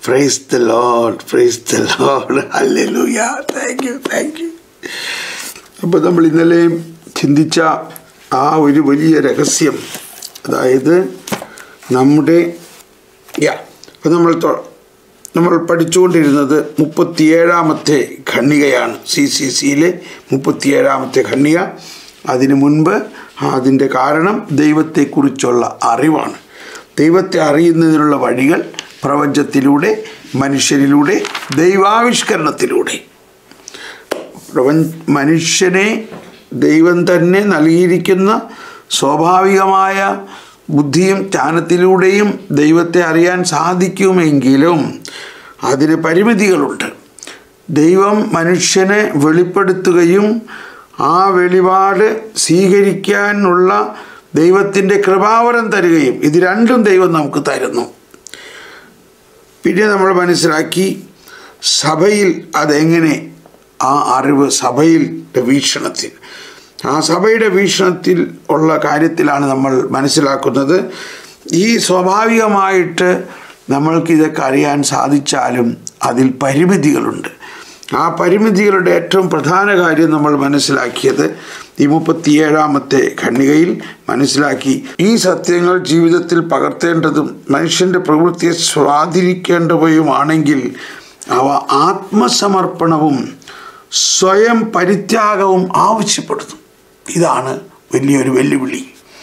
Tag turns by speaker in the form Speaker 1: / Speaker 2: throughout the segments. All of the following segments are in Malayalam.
Speaker 1: price the Lord praise the Lord hallelujah thank you thank you അപ്പോൾ നമ്മൾ ഇന്നലെ ചിന്തിച്ച ആ ഒരു വലിയ രഹസ്യം അതായത് നമ്മുടെ യാ അപ്പോൾ നമ്മൾ തൊ- നമ്മൾ പഠിച്ചുകൊണ്ടിരുന്നത് മുപ്പത്തിയേഴാമത്തെ ഖണ്ണികയാണ് സി സി സിയിലെ മുപ്പത്തിയേഴാമത്തെ ഖണ്ണിക അതിനു മുൻപ് അതിൻ്റെ കാരണം ദൈവത്തെക്കുറിച്ചുള്ള അറിവാണ് ദൈവത്തെ അറിയുന്നതിനുള്ള വഴികൾ പ്രപഞ്ചത്തിലൂടെ മനുഷ്യരിലൂടെ ദൈവാവിഷ്കരണത്തിലൂടെ പ്രപഞ്ച മനുഷ്യനെ ദൈവം തന്നെ നൽകിയിരിക്കുന്ന സ്വാഭാവികമായ ബുദ്ധിയും ജ്ഞാനത്തിലൂടെയും ദൈവത്തെ അറിയാൻ സാധിക്കുമെങ്കിലും അതിന് പരിമിതികളുണ്ട് ദൈവം മനുഷ്യനെ വെളിപ്പെടുത്തുകയും ആ വെളിപാട് സ്വീകരിക്കാനുള്ള ദൈവത്തിൻ്റെ കൃപാവരം തരികയും ഇത് രണ്ടും ദൈവം നമുക്ക് തരുന്നു പിന്നെ നമ്മൾ മനസ്സിലാക്കി സഭയിൽ അതെങ്ങനെ ആ അറിവ് സഭയുടെ വീക്ഷണത്തിൽ ആ സഭയുടെ വീക്ഷണത്തിൽ ഉള്ള കാര്യത്തിലാണ് നമ്മൾ മനസ്സിലാക്കുന്നത് ഈ സ്വാഭാവികമായിട്ട് നമ്മൾക്ക് ഇതൊക്കെ അറിയാൻ സാധിച്ചാലും അതിൽ പരിമിതികളുണ്ട് ആ പരിമിതികളുടെ ഏറ്റവും പ്രധാന കാര്യം നമ്മൾ മനസ്സിലാക്കിയത് ഈ മുപ്പത്തിയേഴാമത്തെ ഖണ്ഡികയിൽ മനസ്സിലാക്കി ഈ സത്യങ്ങൾ ജീവിതത്തിൽ പകർത്തേണ്ടതും മനുഷ്യൻ്റെ പ്രവൃത്തിയെ സ്വാധീനിക്കേണ്ടവയുമാണെങ്കിൽ അവ ആത്മസമർപ്പണവും സ്വയം പരിത്യാഗവും ആവശ്യപ്പെടുന്നു ഇതാണ് വലിയൊരു വെല്ലുവിളി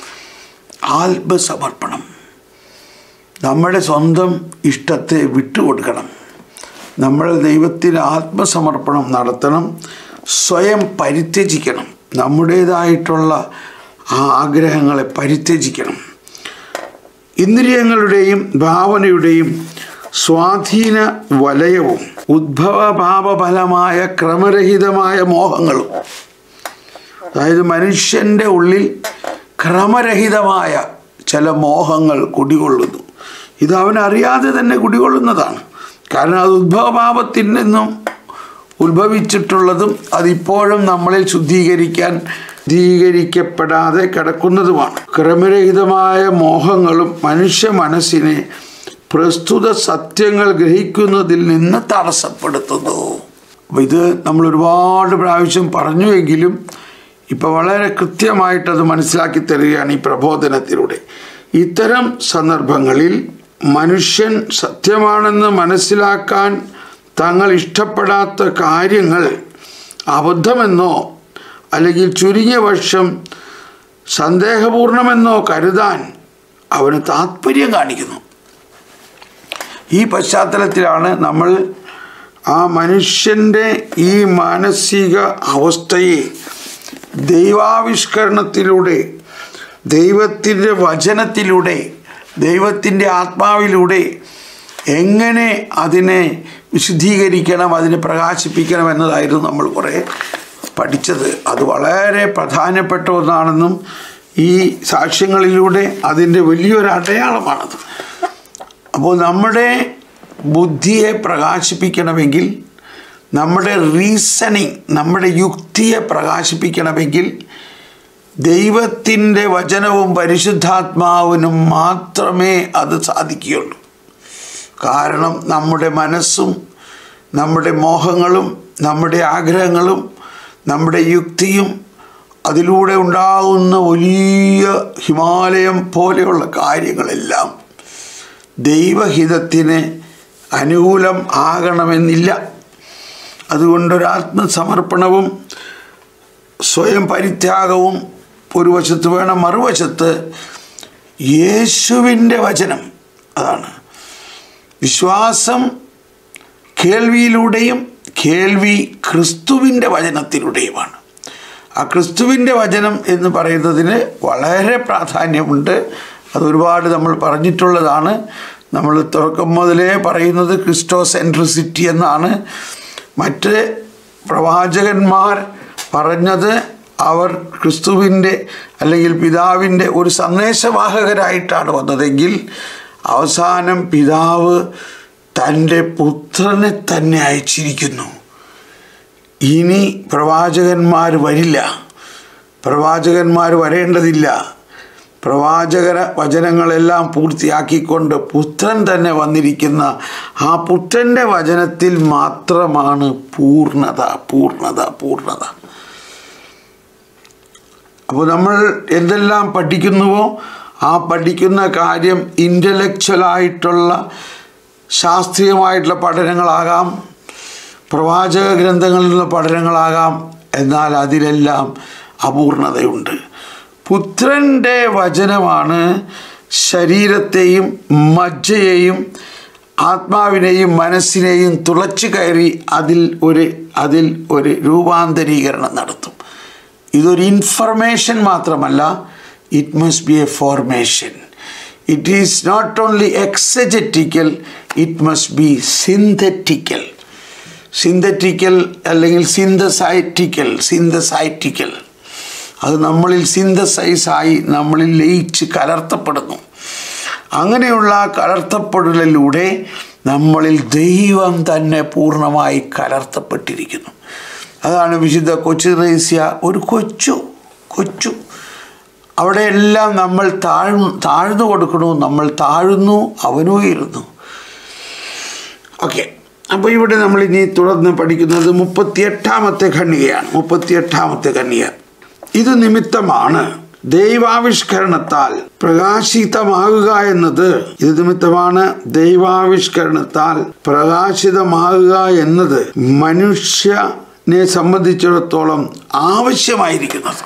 Speaker 1: ആത്മസമർപ്പണം നമ്മുടെ സ്വന്തം ഇഷ്ടത്തെ വിട്ടുകൊടുക്കണം നമ്മൾ ദൈവത്തിന് ആത്മസമർപ്പണം നടത്തണം സ്വയം പരിത്യജിക്കണം നമ്മുടേതായിട്ടുള്ള ആ ആഗ്രഹങ്ങളെ പരിത്യജിക്കണം ഇന്ദ്രിയങ്ങളുടെയും ഭാവനയുടെയും സ്വാധീന വലയവും ഉദ്ഭവ പാപഫലമായ ക്രമരഹിതമായ മോഹങ്ങളും അതായത് മനുഷ്യൻ്റെ ഉള്ളിൽ ക്രമരഹിതമായ ചില മോഹങ്ങൾ കുടികൊള്ളുന്നു ഇത് അവൻ അറിയാതെ തന്നെ കുടികൊള്ളുന്നതാണ് കാരണം അത് ഉദ്ഭവപാപത്തിൽ നിന്നും ഉത്ഭവിച്ചിട്ടുള്ളതും അതിപ്പോഴും നമ്മളിൽ ശുദ്ധീകരിക്കാൻ ശുദ്ധീകരിക്കപ്പെടാതെ കിടക്കുന്നതുമാണ് ക്രമരഹിതമായ മോഹങ്ങളും മനുഷ്യ മനസ്സിനെ പ്രസ്തുത സത്യങ്ങൾ ഗ്രഹിക്കുന്നതിൽ നിന്ന് തടസ്സപ്പെടുത്തുന്നു അപ്പോൾ ഇത് നമ്മൾ ഒരുപാട് പ്രാവശ്യം പറഞ്ഞുവെങ്കിലും ഇപ്പോൾ വളരെ കൃത്യമായിട്ടത് മനസ്സിലാക്കി തരികയാണ് ഈ പ്രബോധനത്തിലൂടെ ഇത്തരം സന്ദർഭങ്ങളിൽ മനുഷ്യൻ സത്യമാണെന്ന് മനസ്സിലാക്കാൻ തങ്ങൾ ഇഷ്ടപ്പെടാത്ത കാര്യങ്ങൾ അബദ്ധമെന്നോ അല്ലെങ്കിൽ ചുരുങ്ങിയ പക്ഷം സന്ദേഹപൂർണമെന്നോ കരുതാൻ അവന് താല്പര്യം കാണിക്കുന്നു ഈ പശ്ചാത്തലത്തിലാണ് നമ്മൾ ആ മനുഷ്യൻ്റെ ഈ മാനസിക അവസ്ഥയെ ദൈവാവിഷ്കരണത്തിലൂടെ ദൈവത്തിൻ്റെ വചനത്തിലൂടെ ദൈവത്തിൻ്റെ ആത്മാവിലൂടെ എങ്ങനെ അതിനെ വിശുദ്ധീകരിക്കണം അതിനെ പ്രകാശിപ്പിക്കണം എന്നതായിരുന്നു നമ്മൾ കുറേ പഠിച്ചത് അത് വളരെ പ്രധാനപ്പെട്ട ഒന്നാണെന്നും ഈ സാക്ഷ്യങ്ങളിലൂടെ അതിൻ്റെ വലിയൊരു അടയാളമാണത് അപ്പോൾ നമ്മുടെ ബുദ്ധിയെ പ്രകാശിപ്പിക്കണമെങ്കിൽ നമ്മുടെ റീസണിങ് നമ്മുടെ യുക്തിയെ പ്രകാശിപ്പിക്കണമെങ്കിൽ ദൈവത്തിൻ്റെ വചനവും പരിശുദ്ധാത്മാവിനും മാത്രമേ അത് സാധിക്കുകയുള്ളൂ കാരണം നമ്മുടെ മനസ്സും നമ്മുടെ മോഹങ്ങളും നമ്മുടെ ആഗ്രഹങ്ങളും നമ്മുടെ യുക്തിയും അതിലൂടെ ഉണ്ടാകുന്ന വലിയ ഹിമാലയം പോലെയുള്ള കാര്യങ്ങളെല്ലാം ദൈവഹിതത്തിന് അനുകൂലം ആകണമെന്നില്ല അതുകൊണ്ടൊരാത്മസമർപ്പണവും സ്വയം പരിത്യാഗവും ഒരു വശത്ത് വേണം മറുവശത്ത് യേശുവിൻ്റെ വചനം അതാണ് വിശ്വാസം കേൾവിയിലൂടെയും കേൾവി ക്രിസ്തുവിൻ്റെ വചനത്തിലൂടെയുമാണ് ആ ക്രിസ്തുവിൻ്റെ വചനം എന്ന് പറയുന്നതിന് വളരെ പ്രാധാന്യമുണ്ട് അത് ഒരുപാട് നമ്മൾ പറഞ്ഞിട്ടുള്ളതാണ് നമ്മൾ തുടക്കം മുതലേ പറയുന്നത് ക്രിസ്റ്റോ സെൻട്രിസിറ്റി എന്നാണ് മറ്റ് പ്രവാചകന്മാർ പറഞ്ഞത് അവർ ക്രിസ്തുവിൻ്റെ അല്ലെങ്കിൽ പിതാവിൻ്റെ ഒരു സന്ദേശവാഹകരായിട്ടാണ് വന്നതെങ്കിൽ അവസാനം പിതാവ് തൻ്റെ പുത്രനെ തന്നെ അയച്ചിരിക്കുന്നു ഇനി പ്രവാചകന്മാർ വരില്ല പ്രവാചകന്മാർ വരേണ്ടതില്ല പ്രവാചകര വചനങ്ങളെല്ലാം പൂർത്തിയാക്കിക്കൊണ്ട് പുത്രൻ തന്നെ വന്നിരിക്കുന്ന ആ പുത്രൻ്റെ വചനത്തിൽ മാത്രമാണ് പൂർണ്ണത പൂർണ്ണത പൂർണ്ണത അപ്പോൾ നമ്മൾ എന്തെല്ലാം പഠിക്കുന്നുവോ ആ പഠിക്കുന്ന കാര്യം ഇൻ്റലക്ച്വലായിട്ടുള്ള ശാസ്ത്രീയമായിട്ടുള്ള പഠനങ്ങളാകാം പ്രവാചക ഗ്രന്ഥങ്ങളിൽ നിന്നുള്ള പഠനങ്ങളാകാം എന്നാൽ അതിലെല്ലാം അപൂർണതയുണ്ട് പുത്രൻ്റെ വചനമാണ് ശരീരത്തെയും മജ്ജയെയും ആത്മാവിനെയും മനസ്സിനെയും തുളച്ചു കയറി അതിൽ ഒരു അതിൽ ഒരു രൂപാന്തരീകരണം നടത്തും ഇതൊരു ഇൻഫർമേഷൻ മാത്രമല്ല it must be a formation it is not only exegetical it must be synthetical synthetical അല്ലെങ്കിൽ സിന്തസൈറ്റിക്കൽ സിന്തസൈറ്റിക്കൽ അത് നമ്മളിൽ സിന്തസൈസായി നമ്മളിൽ ലയിച്ച് കലർത്തപ്പെടുന്നു അങ്ങനെയുള്ള കലർത്തപ്പെടലിലൂടെ നമ്മളിൽ ദൈവം തന്നെ പൂർണ്ണമായി കലർത്തപ്പെട്ടിരിക്കുന്നു അതാണ് വിശുദ്ധ കൊച്ചു റേസ്യ ഒരു കൊച്ചു കൊച്ചു അവിടെയെല്ലാം നമ്മൾ താഴ്ന്നു താഴ്ന്നു കൊടുക്കണു നമ്മൾ താഴുന്നു അവനുയരുന്നു ഓക്കെ അപ്പോൾ ഇവിടെ നമ്മൾ ഇനി തുടർന്ന് പഠിക്കുന്നത് മുപ്പത്തിയെട്ടാമത്തെ ഖണ്ഡികയാണ് മുപ്പത്തിയെട്ടാമത്തെ ഖണ്ഡിക ഇത് നിമിത്തമാണ് ദൈവാവിഷ്കരണത്താൽ പ്രകാശിതമാകുക എന്നത് ഇത് നിമിത്തമാണ് ദൈവാവിഷ്കരണത്താൽ പ്രകാശിതമാകുക എന്നത് മനുഷ്യനെ സംബന്ധിച്ചിടത്തോളം ആവശ്യമായിരിക്കുന്നത്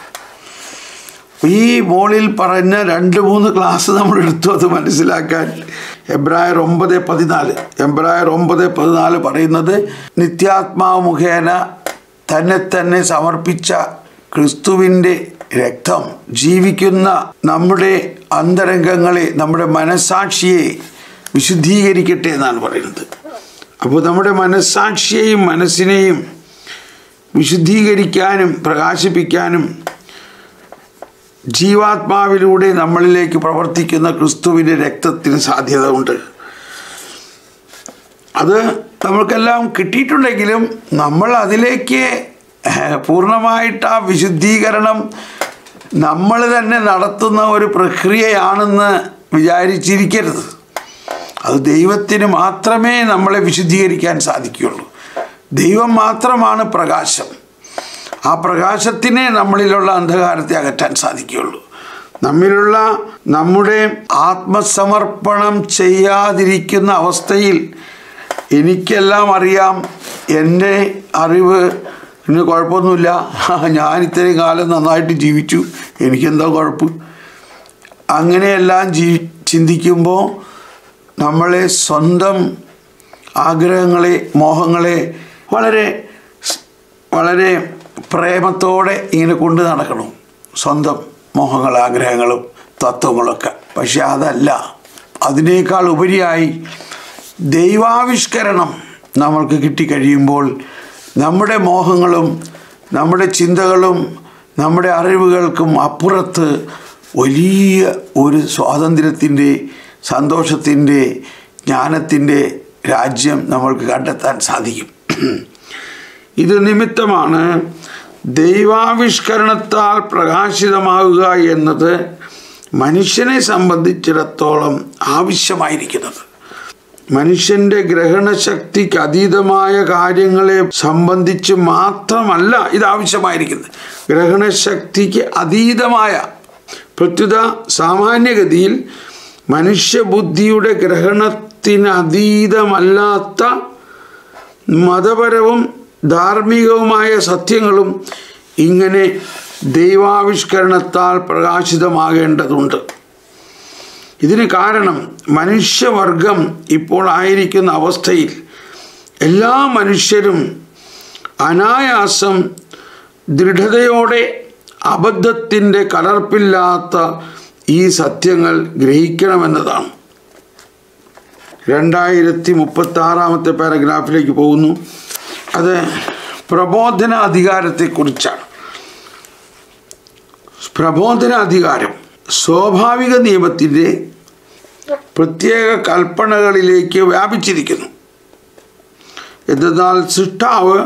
Speaker 1: ഈ മോളിൽ പറഞ്ഞ രണ്ട് മൂന്ന് ക്ലാസ് നമ്മൾ എടുത്തു അത് മനസ്സിലാക്കാൻ എബ്രായർ ഒമ്പത് പതിനാല് എബ്രായർ ഒമ്പത് പതിനാല് പറയുന്നത് നിത്യാത്മാവ് മുഖേന തന്നെ തന്നെ സമർപ്പിച്ച ക്രിസ്തുവിൻ്റെ രക്തം ജീവിക്കുന്ന നമ്മുടെ അന്തരംഗങ്ങളെ നമ്മുടെ മനസാക്ഷിയെ വിശുദ്ധീകരിക്കട്ടെ എന്നാണ് പറയുന്നത് അപ്പോൾ നമ്മുടെ മനസാക്ഷിയെയും മനസ്സിനെയും വിശുദ്ധീകരിക്കാനും പ്രകാശിപ്പിക്കാനും ജീവാത്മാവിലൂടെ നമ്മളിലേക്ക് പ്രവർത്തിക്കുന്ന ക്രിസ്തുവിൻ്റെ രക്തത്തിന് സാധ്യത ഉണ്ട് അത് നമ്മൾക്കെല്ലാം കിട്ടിയിട്ടുണ്ടെങ്കിലും നമ്മൾ അതിലേക്ക് പൂർണ്ണമായിട്ട് ആ വിശുദ്ധീകരണം നമ്മൾ തന്നെ നടത്തുന്ന ഒരു പ്രക്രിയയാണെന്ന് വിചാരിച്ചിരിക്കരുത് അത് ദൈവത്തിന് മാത്രമേ നമ്മളെ വിശുദ്ധീകരിക്കാൻ സാധിക്കുകയുള്ളൂ ദൈവം മാത്രമാണ് പ്രകാശം ആ പ്രകാശത്തിനെ നമ്മളിലുള്ള അന്ധകാരത്തെ അകറ്റാൻ സാധിക്കുകയുള്ളൂ നമ്മിലുള്ള നമ്മുടെ ആത്മസമർപ്പണം ചെയ്യാതിരിക്കുന്ന അവസ്ഥയിൽ എനിക്കെല്ലാം അറിയാം എൻ്റെ അറിവ് ഇന്ന് കുഴപ്പമൊന്നുമില്ല ഞാൻ ഇത്രയും കാലം നന്നായിട്ട് ജീവിച്ചു എനിക്കെന്താ കുഴപ്പം അങ്ങനെയെല്ലാം ജീ ചിന്തിക്കുമ്പോൾ നമ്മളെ സ്വന്തം ആഗ്രഹങ്ങളെ മോഹങ്ങളെ വളരെ വളരെ പ്രേമത്തോടെ ഇങ്ങനെ കൊണ്ടു നടക്കണം സ്വന്തം മോഹങ്ങൾ ആഗ്രഹങ്ങളും തത്വങ്ങളൊക്കെ പക്ഷെ അതല്ല അതിനേക്കാൾ ഉപരിയായി ദൈവാവിഷ്കരണം നമ്മൾക്ക് കിട്ടിക്കഴിയുമ്പോൾ നമ്മുടെ മോഹങ്ങളും നമ്മുടെ ചിന്തകളും നമ്മുടെ അറിവുകൾക്കും അപ്പുറത്ത് വലിയ ഒരു സ്വാതന്ത്ര്യത്തിൻ്റെ സന്തോഷത്തിൻ്റെ ജ്ഞാനത്തിൻ്റെ രാജ്യം നമ്മൾക്ക് കണ്ടെത്താൻ സാധിക്കും ഇത് നിമിത്തമാണ് ദൈവാവിഷ്കരണത്താൽ പ്രകാശിതമാകുക എന്നത് മനുഷ്യനെ സംബന്ധിച്ചിടത്തോളം ആവശ്യമായിരിക്കുന്നത് മനുഷ്യൻ്റെ ഗ്രഹണശക്തിക്ക് അതീതമായ കാര്യങ്ങളെ സംബന്ധിച്ച് മാത്രമല്ല ഇത് ആവശ്യമായിരിക്കുന്നത് ഗ്രഹണശക്തിക്ക് അതീതമായ പ്രത്യുത സാമാന്യഗതിയിൽ മനുഷ്യബുദ്ധിയുടെ ഗ്രഹണത്തിന് അതീതമല്ലാത്ത മതപരവും ധാർമ്മികവുമായ സത്യങ്ങളും ഇങ്ങനെ ദൈവാവിഷ്കരണത്താൽ പ്രകാശിതമാകേണ്ടതുണ്ട് ഇതിന് കാരണം മനുഷ്യവർഗം ഇപ്പോൾ ആയിരിക്കുന്ന അവസ്ഥയിൽ എല്ലാ മനുഷ്യരും അനായാസം ദൃഢതയോടെ അബദ്ധത്തിൻ്റെ കലർപ്പില്ലാത്ത ഈ സത്യങ്ങൾ ഗ്രഹിക്കണമെന്നതാണ് രണ്ടായിരത്തി മുപ്പത്തി ആറാമത്തെ പാരഗ്രാഫിലേക്ക് പോകുന്നു അത് പ്രബോധന അധികാരത്തെക്കുറിച്ചാണ് പ്രബോധന അധികാരം സ്വാഭാവിക നിയമത്തിൻ്റെ പ്രത്യേക കൽപ്പനകളിലേക്ക് വ്യാപിച്ചിരിക്കുന്നു എന്തെന്നാൽ സൃഷ്ടാവ്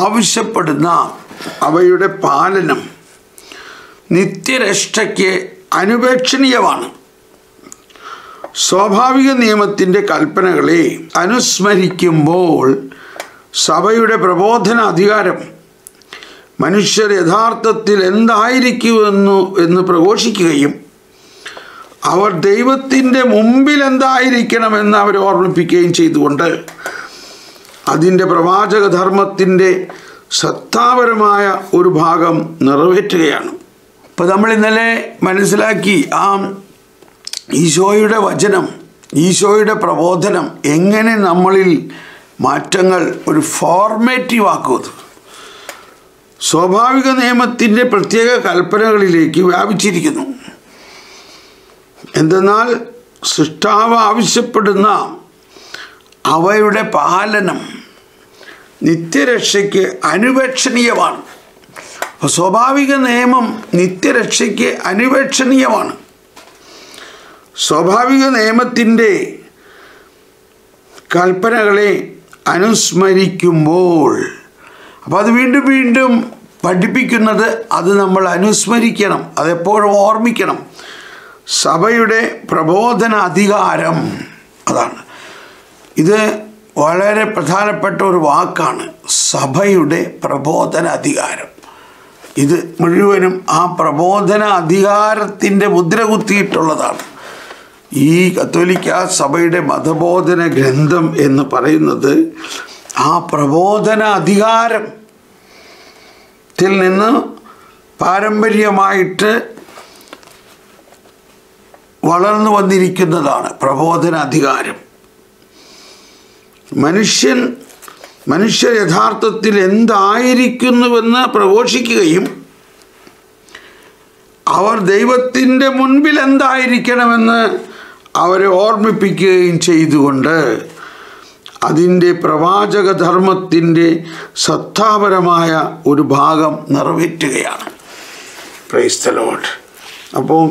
Speaker 1: ആവശ്യപ്പെടുന്ന അവയുടെ പാലനം നിത്യരക്ഷയ്ക്ക് അനുപേക്ഷണീയമാണ് സ്വാഭാവിക നിയമത്തിൻ്റെ കൽപ്പനകളെ അനുസ്മരിക്കുമ്പോൾ സഭയുടെ പ്രബോധന അധികാരം മനുഷ്യർ യഥാർത്ഥത്തിൽ എന്തായിരിക്കുമെന്നു എന്ന് പ്രഘോഷിക്കുകയും അവർ ദൈവത്തിൻ്റെ മുമ്പിൽ എന്തായിരിക്കണമെന്ന് അവരെ ഓർമ്മിപ്പിക്കുകയും ചെയ്തുകൊണ്ട് അതിൻ്റെ പ്രവാചക ധർമ്മത്തിൻ്റെ സത്താപരമായ ഒരു ഭാഗം നിറവേറ്റുകയാണ് ഇപ്പോൾ നമ്മൾ ഇന്നലെ മനസ്സിലാക്കി ആ ഈശോയുടെ വചനം ഈശോയുടെ പ്രബോധനം എങ്ങനെ നമ്മളിൽ മാറ്റങ്ങൾ ഒരു ഫോർമേറ്റീവ് ആക്കുന്നത് സ്വാഭാവിക നിയമത്തിൻ്റെ പ്രത്യേക കൽപ്പനകളിലേക്ക് വ്യാപിച്ചിരിക്കുന്നു എന്തെന്നാൽ സൃഷ്ടാവ് ആവശ്യപ്പെടുന്ന അവയുടെ പാലനം നിത്യരക്ഷയ്ക്ക് അനുപേക്ഷണീയമാണ് അപ്പോൾ സ്വാഭാവിക നിയമം നിത്യരക്ഷയ്ക്ക് അനുപേക്ഷണീയമാണ് സ്വാഭാവിക നിയമത്തിൻ്റെ കൽപ്പനകളെ അനുസ്മരിക്കുമ്പോൾ അപ്പോൾ അത് വീണ്ടും വീണ്ടും പഠിപ്പിക്കുന്നത് അത് നമ്മൾ അനുസ്മരിക്കണം അതെപ്പോഴും ഓർമ്മിക്കണം സഭയുടെ പ്രബോധന അധികാരം അതാണ് ഇത് വളരെ പ്രധാനപ്പെട്ട ഒരു വാക്കാണ് സഭയുടെ പ്രബോധന അധികാരം ഇത് മുഴുവനും ആ പ്രബോധന അധികാരത്തിൻ്റെ മുദ്ര കുത്തിയിട്ടുള്ളതാണ് ഈ കത്തോലിക്ക സഭയുടെ മതബോധന ഗ്രന്ഥം എന്ന് പറയുന്നത് ആ പ്രബോധന അധികാരം ത്തിൽ നിന്ന് പാരമ്പര്യമായിട്ട് വളർന്നു വന്നിരിക്കുന്നതാണ് പ്രബോധന അധികാരം മനുഷ്യൻ മനുഷ്യർ യഥാർത്ഥത്തിൽ എന്തായിരിക്കുന്നുവെന്ന് പ്രഘോഷിക്കുകയും അവർ ദൈവത്തിൻ്റെ മുൻപിൽ എന്തായിരിക്കണമെന്ന് അവരെ ഓർമ്മിപ്പിക്കുകയും ചെയ്തുകൊണ്ട് അതിൻ്റെ പ്രവാചക ധർമ്മത്തിൻ്റെ സത്താപരമായ ഒരു ഭാഗം നിറവേറ്റുകയാണ് പ്രൈസ്തലോട്ട് അപ്പോൾ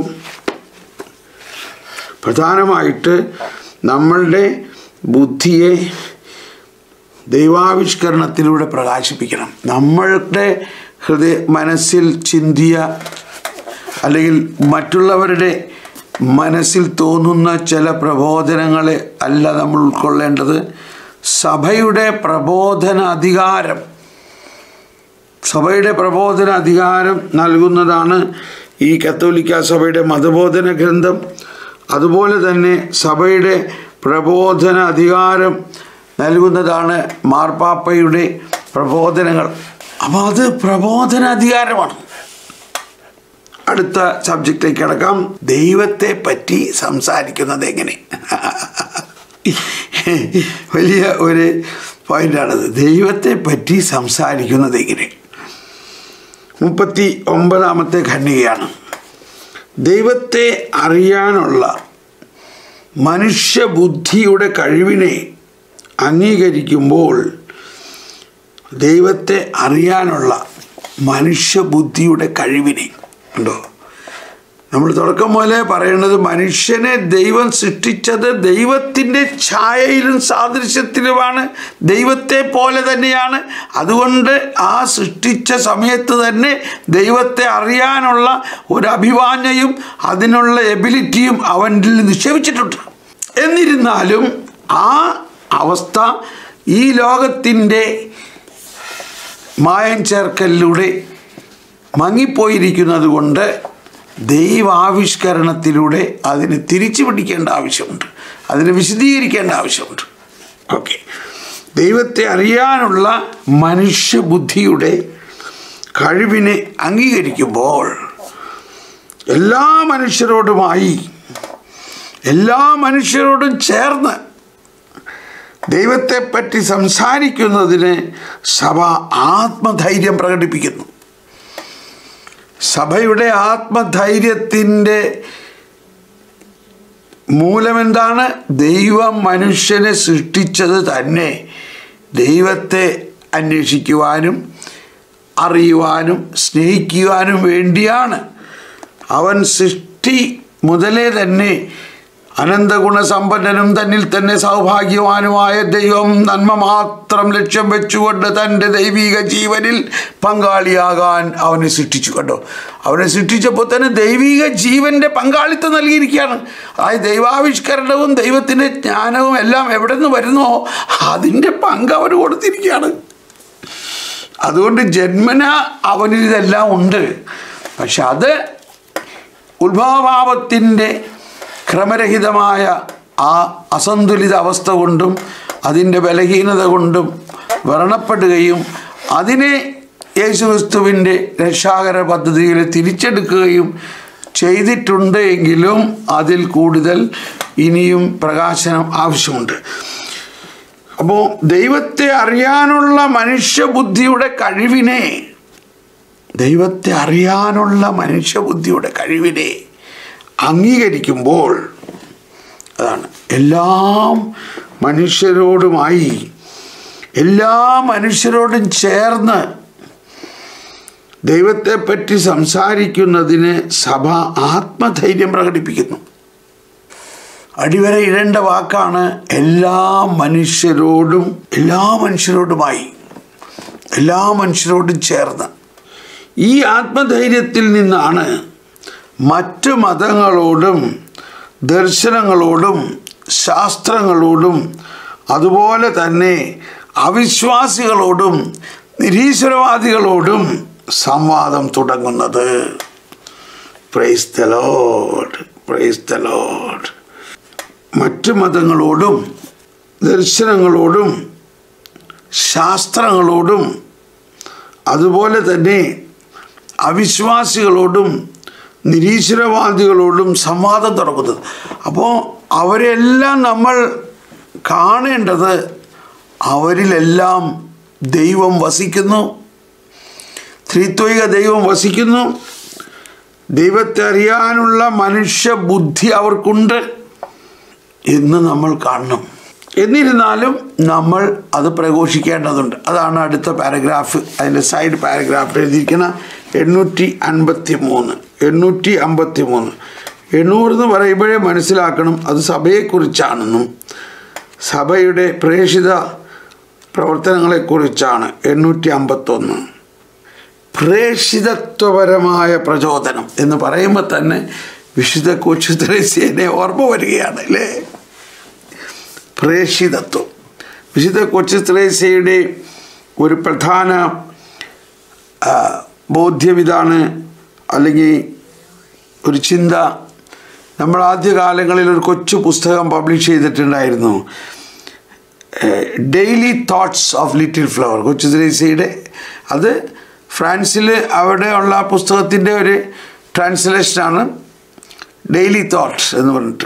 Speaker 1: പ്രധാനമായിട്ട് നമ്മളുടെ ബുദ്ധിയെ ദൈവാവിഷ്കരണത്തിലൂടെ പ്രകാശിപ്പിക്കണം നമ്മളുടെ ഹൃദയ മനസ്സിൽ ചിന്തിയ അല്ലെങ്കിൽ മറ്റുള്ളവരുടെ മനസ്സിൽ തോന്നുന്ന ചില പ്രബോധനങ്ങളെ അല്ല നമ്മൾ ഉൾക്കൊള്ളേണ്ടത് സഭയുടെ പ്രബോധന അധികാരം സഭയുടെ പ്രബോധന അധികാരം നൽകുന്നതാണ് ഈ കത്തോലിക്ക സഭയുടെ മതബോധന ഗ്രന്ഥം അതുപോലെ തന്നെ സഭയുടെ പ്രബോധന അധികാരം നൽകുന്നതാണ് മാർപ്പാപ്പയുടെ പ്രബോധനങ്ങൾ അപ്പോൾ അത് പ്രബോധന അധികാരമാണ് അടുത്ത സബ്ജക്റ്റിലേക്ക് കിടക്കാം ദൈവത്തെ പറ്റി സംസാരിക്കുന്നത് എങ്ങനെ വലിയ ഒരു പോയിന്റാണത് ദൈവത്തെ പറ്റി സംസാരിക്കുന്നത് എങ്ങനെ മുപ്പത്തി ഒമ്പതാമത്തെ ഖണ്ഡികയാണ് ദൈവത്തെ അറിയാനുള്ള മനുഷ്യബുദ്ധിയുടെ കഴിവിനെ അംഗീകരിക്കുമ്പോൾ ദൈവത്തെ അറിയാനുള്ള മനുഷ്യബുദ്ധിയുടെ കഴിവിനെ ഉണ്ടോ നമ്മൾ തുടക്കം മുതലേ പറയുന്നത് മനുഷ്യനെ ദൈവം സൃഷ്ടിച്ചത് ദൈവത്തിൻ്റെ ഛായയിലും സാദൃശ്യത്തിലുമാണ് ദൈവത്തെ പോലെ തന്നെയാണ് അതുകൊണ്ട് ആ സൃഷ്ടിച്ച സമയത്ത് തന്നെ ദൈവത്തെ അറിയാനുള്ള ഒരു അഭിവാഞ്യയും അതിനുള്ള എബിലിറ്റിയും അവനിൽ നിക്ഷേപിച്ചിട്ടുണ്ട് എന്നിരുന്നാലും ആ അവസ്ഥ ഈ ലോകത്തിൻ്റെ മായം ചേർക്കലിലൂടെ മങ്ങിപ്പോയിരിക്കുന്നത് കൊണ്ട് ദൈവാവിഷ്കരണത്തിലൂടെ അതിനെ തിരിച്ചു പിടിക്കേണ്ട ആവശ്യമുണ്ട് അതിനെ വിശദീകരിക്കേണ്ട ആവശ്യമുണ്ട് ഓക്കെ ദൈവത്തെ അറിയാനുള്ള മനുഷ്യബുദ്ധിയുടെ കഴിവിനെ അംഗീകരിക്കുമ്പോൾ എല്ലാ മനുഷ്യരോടുമായി എല്ലാ മനുഷ്യരോടും ചേർന്ന് ദൈവത്തെപ്പറ്റി സംസാരിക്കുന്നതിന് സഭ ആത്മധൈര്യം പ്രകടിപ്പിക്കുന്നു സഭയുടെ ആത്മധൈര്യത്തിൻ്റെ മൂലമെന്താണ് ദൈവം മനുഷ്യനെ സൃഷ്ടിച്ചത് തന്നെ ദൈവത്തെ അന്വേഷിക്കുവാനും അറിയുവാനും സ്നേഹിക്കുവാനും വേണ്ടിയാണ് അവൻ സൃഷ്ടി മുതലേ തന്നെ അനന്തഗുണസമ്പന്നനും തന്നിൽ തന്നെ സൗഭാഗ്യവാനുമായ ദൈവം നന്മ മാത്രം ലക്ഷ്യം വെച്ചുകൊണ്ട് തൻ്റെ ദൈവിക ജീവനിൽ പങ്കാളിയാകാൻ അവനെ സൃഷ്ടിച്ചു കണ്ടോ അവനെ സൃഷ്ടിച്ചപ്പോൾ തന്നെ ദൈവിക ജീവൻ്റെ പങ്കാളിത്തം നൽകിയിരിക്കുകയാണ് അതായത് ദൈവാവിഷ്കരണവും ദൈവത്തിൻ്റെ ജ്ഞാനവും എല്ലാം എവിടെ നിന്ന് വരുന്നോ അതിൻ്റെ പങ്ക് അവന് കൊടുത്തിരിക്കുകയാണ് അതുകൊണ്ട് ജന്മന അവനിൽ ഇതെല്ലാം ഉണ്ട് പക്ഷെ അത് ഉത്ഭവഭാവത്തിൻ്റെ ക്രമരഹിതമായ ആ അസന്തുലിത അവസ്ഥ കൊണ്ടും അതിൻ്റെ ബലഹീനത കൊണ്ടും വ്രണപ്പെടുകയും അതിനെ യേശുക്രിസ്തുവിൻ്റെ രക്ഷാകര പദ്ധതിയിൽ തിരിച്ചെടുക്കുകയും ചെയ്തിട്ടുണ്ട് എങ്കിലും അതിൽ കൂടുതൽ ഇനിയും പ്രകാശനം ആവശ്യമുണ്ട് അപ്പോൾ ദൈവത്തെ അറിയാനുള്ള മനുഷ്യബുദ്ധിയുടെ കഴിവിനെ ദൈവത്തെ അറിയാനുള്ള മനുഷ്യബുദ്ധിയുടെ കഴിവിനെ അംഗീകരിക്കുമ്പോൾ അതാണ് എല്ലാ മനുഷ്യരോടുമായി എല്ലാ മനുഷ്യരോടും ചേർന്ന് ദൈവത്തെപ്പറ്റി സംസാരിക്കുന്നതിന് സഭ ആത്മധൈര്യം പ്രകടിപ്പിക്കുന്നു അടിവര ഇടേണ്ട വാക്കാണ് എല്ലാ മനുഷ്യരോടും എല്ലാ മനുഷ്യരോടുമായി എല്ലാ മനുഷ്യരോടും ചേർന്ന് ഈ ആത്മധൈര്യത്തിൽ നിന്നാണ് മറ്റ് മതങ്ങളോടും ദർശനങ്ങളോടും ശാസ്ത്രങ്ങളോടും അതുപോലെ തന്നെ അവിശ്വാസികളോടും നിരീശ്വരവാദികളോടും സംവാദം തുടങ്ങുന്നത് praise the Lord praise the Lord മറ്റ് മതങ്ങളോടും ദർശനങ്ങളോടും ശാസ്ത്രങ്ങളോടും അതുപോലെ തന്നെ അവിശ്വാസികളോടും നിരീശ്വരവാദികളോടും സംവാദം തുടങ്ങുന്നത് അപ്പോൾ അവരെല്ലാം നമ്മൾ കാണേണ്ടത് അവരിലെല്ലാം ദൈവം വസിക്കുന്നു ത്രിത്വിക ദൈവം വസിക്കുന്നു ദൈവത്തെ അറിയാനുള്ള മനുഷ്യ ബുദ്ധി അവർക്കുണ്ട് എന്ന് നമ്മൾ കാണണം എന്നിരുന്നാലും നമ്മൾ അത് പ്രഘോഷിക്കേണ്ടതുണ്ട് അതാണ് അടുത്ത പാരഗ്രാഫ് അതിൻ്റെ സൈഡ് പാരഗ്രാഫിൽ എഴുതിയിരിക്കുന്ന എണ്ണൂറ്റി അൻപത്തി മൂന്ന് എണ്ണൂറ്റി അമ്പത്തി മൂന്ന് എണ്ണൂറ് എന്ന് പറയുമ്പോഴേ മനസ്സിലാക്കണം അത് സഭയെക്കുറിച്ചാണെന്നും സഭയുടെ പ്രേക്ഷിത പ്രവർത്തനങ്ങളെക്കുറിച്ചാണ് എണ്ണൂറ്റി അമ്പത്തൊന്ന് പ്രേക്ഷിതത്വപരമായ പ്രചോദനം എന്ന് പറയുമ്പോൾ തന്നെ വിശുദ്ധ കൊച്ചു ത്രേസ്യനെ ഓർമ്മ വരികയാണ് അല്ലേ പ്രേക്ഷിതത്വം വിശുദ്ധ കൊച്ചു ത്രേസ്യയുടെ ഒരു പ്രധാന ആ, ബോധ്യം ഇതാണ് അല്ലെങ്കിൽ ഒരു ചിന്ത നമ്മൾ ആദ്യകാലങ്ങളിൽ ഒരു കൊച്ചു പുസ്തകം പബ്ലിഷ് ചെയ്തിട്ടുണ്ടായിരുന്നു daily thoughts of little flower കൊച്ചു ത്രേസ്യയുടെ അത് ഫ്രാൻസിൽ അവിടെയുള്ള ആ പുസ്തകത്തിൻ്റെ ഒരു ട്രാൻസ്ലേഷനാണ് ഡെയിലി തോട്ട്സ് എന്ന് പറഞ്ഞിട്ട്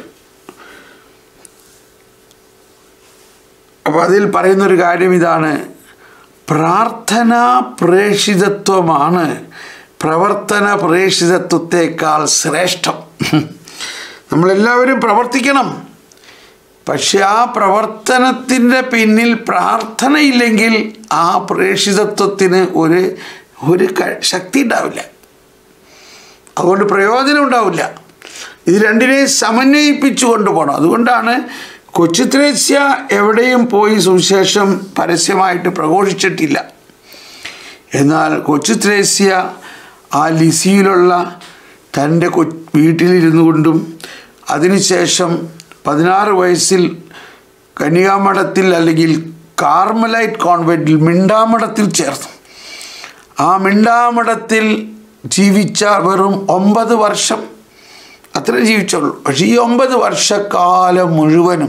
Speaker 1: അപ്പോൾ അതിൽ പറയുന്നൊരു കാര്യം ഇതാണ് പ്രാർത്ഥന പ്രേഷിതത്വമാണ് പ്രവർത്തന പ്രേഷിതത്വത്തേക്കാൾ ശ്രേഷ്ഠം നമ്മളെല്ലാവരും പ്രവർത്തിക്കണം പക്ഷെ ആ പ്രവർത്തനത്തിൻ്റെ പിന്നിൽ പ്രാർത്ഥനയില്ലെങ്കിൽ ആ പ്രേഷിതത്വത്തിന് ഒരു ഒരു ക- ശക്തി ഉണ്ടാവില്ല അതുകൊണ്ട് പ്രയോജനം ഉണ്ടാവില്ല ഇത് രണ്ടിനെയും സമന്വയിപ്പിച്ചു കൊണ്ടുപോകണം അതുകൊണ്ടാണ് കൊച്ചുത്രേസ്യ എവിടെയും പോയി സുവിശേഷം പരസ്യമായിട്ട് പ്രഘോഷിച്ചിട്ടില്ല എന്നാൽ കൊച്ചുത്രേസ്യ ആ ലിസിയിലുള്ള തൻ്റെ കൊ വീട്ടിലിരുന്നു കൊണ്ടും അതിനുശേഷം പതിനാറ് വയസ്സിൽ കന്യാമഠത്തിൽ അല്ലെങ്കിൽ കാർമലൈറ്റ് കോൺവെൻറ്റിൽ മിണ്ടാമഠത്തിൽ ചേർന്നു ആ മിണ്ടാമഠത്തിൽ ജീവിച്ച വെറും ഒമ്പത് വർഷം അത്ര ജീവിച്ചുള്ളൂ പക്ഷേ ഈ ഒമ്പത് വർഷക്കാലം മുഴുവനും